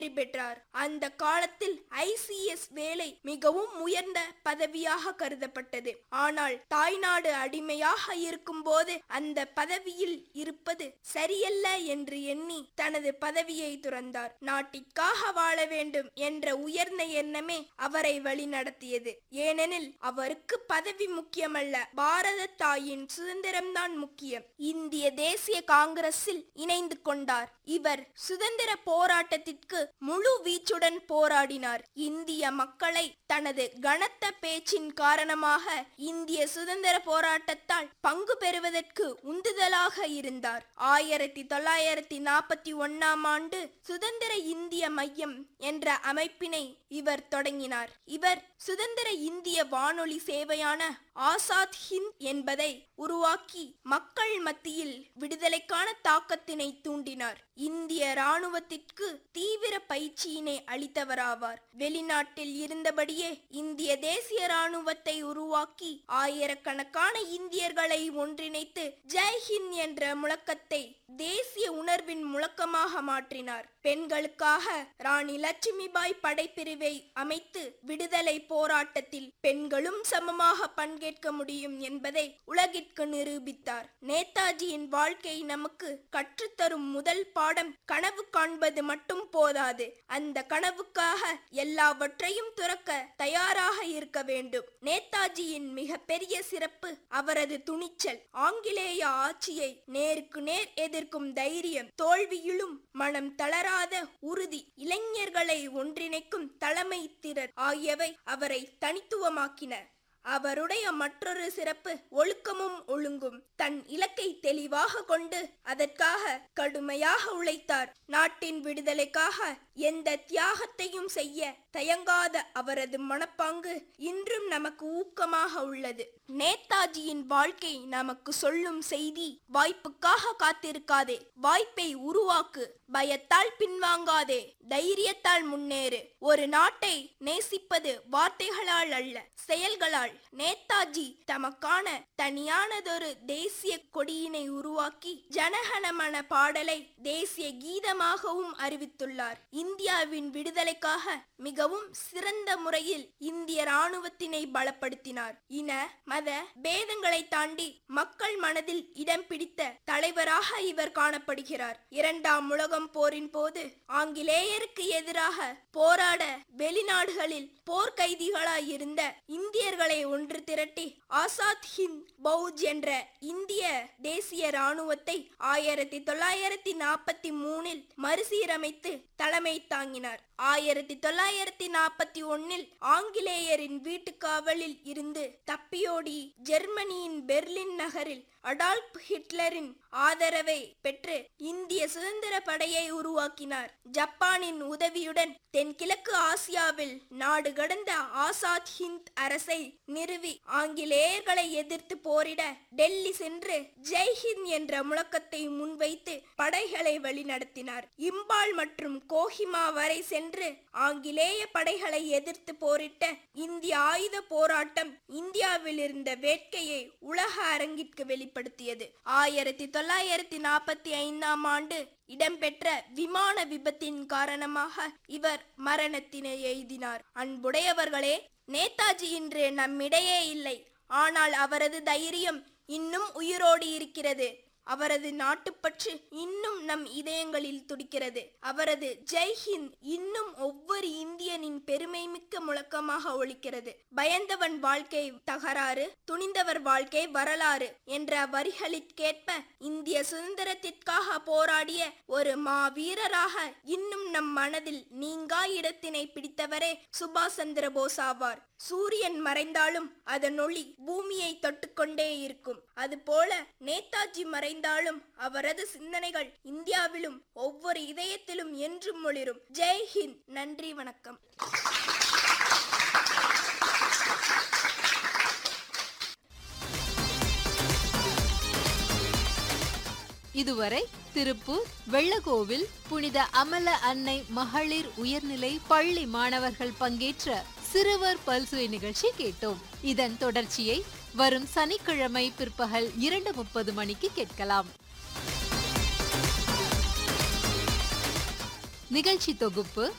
வெற்றி பெற்றார் அந்த காலத்தில் ஐசிஎஸ் வேலை மிகவும் உயர்ந்த பதவியாக கருதப்பட்டது ஆனால் தாய்நாடு அடிமையாக இருக்கும்போது அந்த பதவியில் இருப்பது சரியல்ல என்று எண்ணி தனது பதவியை துறந்தார் நாட்டிற்காக வாழ வேண்டும் என்ற உயர்ந்த எண்ணமே அவரை வழிநடத்தியது ஏனெனில் அவருக்கு பதவி முக்கியமல்ல பாரத தாயின் சுதந்திரம்தான் முக்கியம் இந்திய தேசிய காங்கிரஸில் இணைந்து கொண்டார் இவர் சுதந்திர போராட்டத்திற்கு முழு வீச்சுடன் போராடினார் இந்திய மக்களை தனது கனத்த பேச்சின் காரணமாக இந்திய சுதந்திர போராட்டத்தால் பங்கு பெறுவதற்கு உந்துதலாக இருந்தார் ஆயிரத்தி தொள்ளாயிரத்தி நாற்பத்தி ஒன்னாம் ஆண்டு சுதந்திர இந்திய மையம் என்ற அமைப்பினை இவர் தொடங்கினார் இவர் சுதந்திர இந்திய வானொலி சேவையான ஆசாத் ஹிந்த் என்பதை உருவாக்கி மக்கள் மத்தியில் விடுதலைக்கான தாக்கத்தினை தூண்டினார் இந்திய ராணுவத்திற்கு தீவிர பயிற்சியினை அளித்தவராவார் வெளிநாட்டில் இருந்தபடியே இந்திய தேசிய ராணுவத்தை உருவாக்கி ஆயிரக்கணக்கான இந்தியர்களை ஒன்றிணைத்து ஜெய்ஹிந்த் என்ற முழக்கத்தை தேசிய உணர்வின் முழக்கமாக மாற்றினார் பெண்களுக்காக ராணி லட்சுமிபாய் படைப்பிரிவை அமைத்து விடுதலை போராட்டத்தில் பெண்களும் சமமாக பங்கேற்க முடியும் என்பதை உலகிற்கு நிரூபித்தார் நேதாஜியின் வாழ்க்கை நமக்கு கற்றுத்தரும் முதல் பாடம் கனவு காண்பது மட்டும் போதாது அந்த கனவுக்காக எல்லாவற்றையும் துறக்க தயாராக இருக்க வேண்டும் நேதாஜியின் மிகப்பெரிய சிறப்பு அவரது துணிச்சல் ஆங்கிலேய ஆட்சியை நேருக்கு நேர் எதிர்க்கும் தைரியம் தோல்வியிலும் மனம் தளராத உறுதி இளைஞர்களை ஒன்றிணைக்கும் தலைமை திறன் ஆகியவை அவரை தனித்துவமாக்கின அவருடைய மற்றொரு சிறப்பு ஒழுக்கமும் ஒழுங்கும் தன் இலக்கை தெளிவாக கொண்டு அதற்காக கடுமையாக உழைத்தார் நாட்டின் விடுதலைக்காக எந்த தியாகத்தையும் செய்ய தயங்காத அவரது மனப்பாங்கு இன்றும் நமக்கு ஊக்கமாக உள்ளது நேதாஜியின் வாழ்க்கை நமக்கு சொல்லும் செய்தி வாய்ப்புக்காக காத்திருக்காதே வாய்ப்பை உருவாக்கு பயத்தால் பின்வாங்காதே தைரியத்தால் முன்னேறு ஒரு நாட்டை நேசிப்பது வார்த்தைகளால் அல்ல செயல்களால் நேதாஜி தமக்கான தனியானதொரு தேசிய கொடியினை உருவாக்கி ஜனகணமன பாடலை தேசிய கீதமாகவும் அறிவித்துள்ளார் இந்தியாவின் விடுதலைக்காக மிகவும் சிறந்த முறையில் இந்திய ராணுவத்தினை பலப்படுத்தினார் இன மத பேதங்களை தாண்டி மக்கள் மனதில் இடம் பிடித்த தலைவராக இவர் காணப்படுகிறார் இரண்டாம் உலகம் போரின் போது ஆங்கிலேயருக்கு எதிராக போராட வெளிநாடுகளில் போர்க்கைதிகளாய் இருந்த இந்தியர்களை ஒன்று திரட்டி ஆசாத் ஹிந்த் பௌஜ் என்ற இந்திய தேசிய ராணுவத்தை ஆயிரத்தி தொள்ளாயிரத்தி நாற்பத்தி மூணில் மறுசீரமைத்து தலைமை தாங்கினார் ஆயிரத்தி தொள்ளாயிரத்தி நாற்பத்தி ஒன்னில் ஆங்கிலேயரின் வீட்டுக்காவலில் இருந்து தப்பியோடி ஜெர்மனியின் பெர்லின் நகரில் அடால்ப் ஹிட்லரின் ஆதரவை பெற்று இந்திய சுதந்திர படையை உருவாக்கினார் ஜப்பானின் உதவியுடன் தென்கிழக்கு ஆசியாவில் நாடு கடந்த ஆசாத் ஹிந்த் அரசை நிறுவி ஆங்கிலேயர்களை எதிர்த்து போரிட டெல்லி சென்று ஜெய்ஹிந்த் என்ற முழக்கத்தை முன்வைத்து படைகளை வழிநடத்தினார் இம்பால் மற்றும் கோஹிமா வரை சென்று ஆங்கிலேய படைகளை எதிர்த்து போரிட்ட இந்திய ஆயுத போராட்டம் இந்தியாவில் இருந்த வேட்கையை உலக அரங்கிற்கு வெளிப்படுத்தியது ஆயிரத்தி தொள்ளாயிரத்தி நாற்பத்தி ஐந்தாம் ஆண்டு இடம்பெற்ற விமான விபத்தின் காரணமாக இவர் மரணத்தினை எய்தினார் அன்புடையவர்களே நேதாஜி இன்று நம்மிடையே இல்லை ஆனால் அவரது தைரியம் இன்னும் உயிரோடு இருக்கிறது அவரது நாட்டுப்பற்று இன்னும் நம் இதயங்களில் துடிக்கிறது அவரது ஜெய்ஹிந்த் இன்னும் ஒவ்வொரு இந்தியனின் பெருமை மிக்க முழக்கமாக ஒலிக்கிறது பயந்தவன் வாழ்க்கை தகராறு துணிந்தவர் வாழ்க்கை வரலாறு என்ற வரிகளிற்கேற்ப இந்திய சுதந்திரத்திற்காக போராடிய ஒரு மாவீரராக இன்னும் நம் மனதில் நீங்கா இடத்தினை பிடித்தவரே சுபாஷ் சந்திர போஸ் ஆவார் சூரியன் மறைந்தாலும் அதன் ஒளி பூமியை தொட்டுக்கொண்டே இருக்கும் அதுபோல நேதாஜி மறைந்தாலும் அவரது சிந்தனைகள் இந்தியாவிலும் ஒவ்வொரு இதயத்திலும் என்றும் ஒளிரும் ஜெய் ஹிந்த் நன்றி வணக்கம் இதுவரை திருப்பூர் வெள்ளகோவில் புனித அமல அன்னை மகளிர் உயர்நிலை பள்ளி மாணவர்கள் பங்கேற்ற சிறுவர் பல்சுவை நிகழ்ச்சி கேட்டோம் இதன் தொடர்ச்சியை வரும் சனிக்கிழமை பிற்பகல் இரண்டு முப்பது மணிக்கு கேட்கலாம் நிகழ்ச்சி தொகுப்பு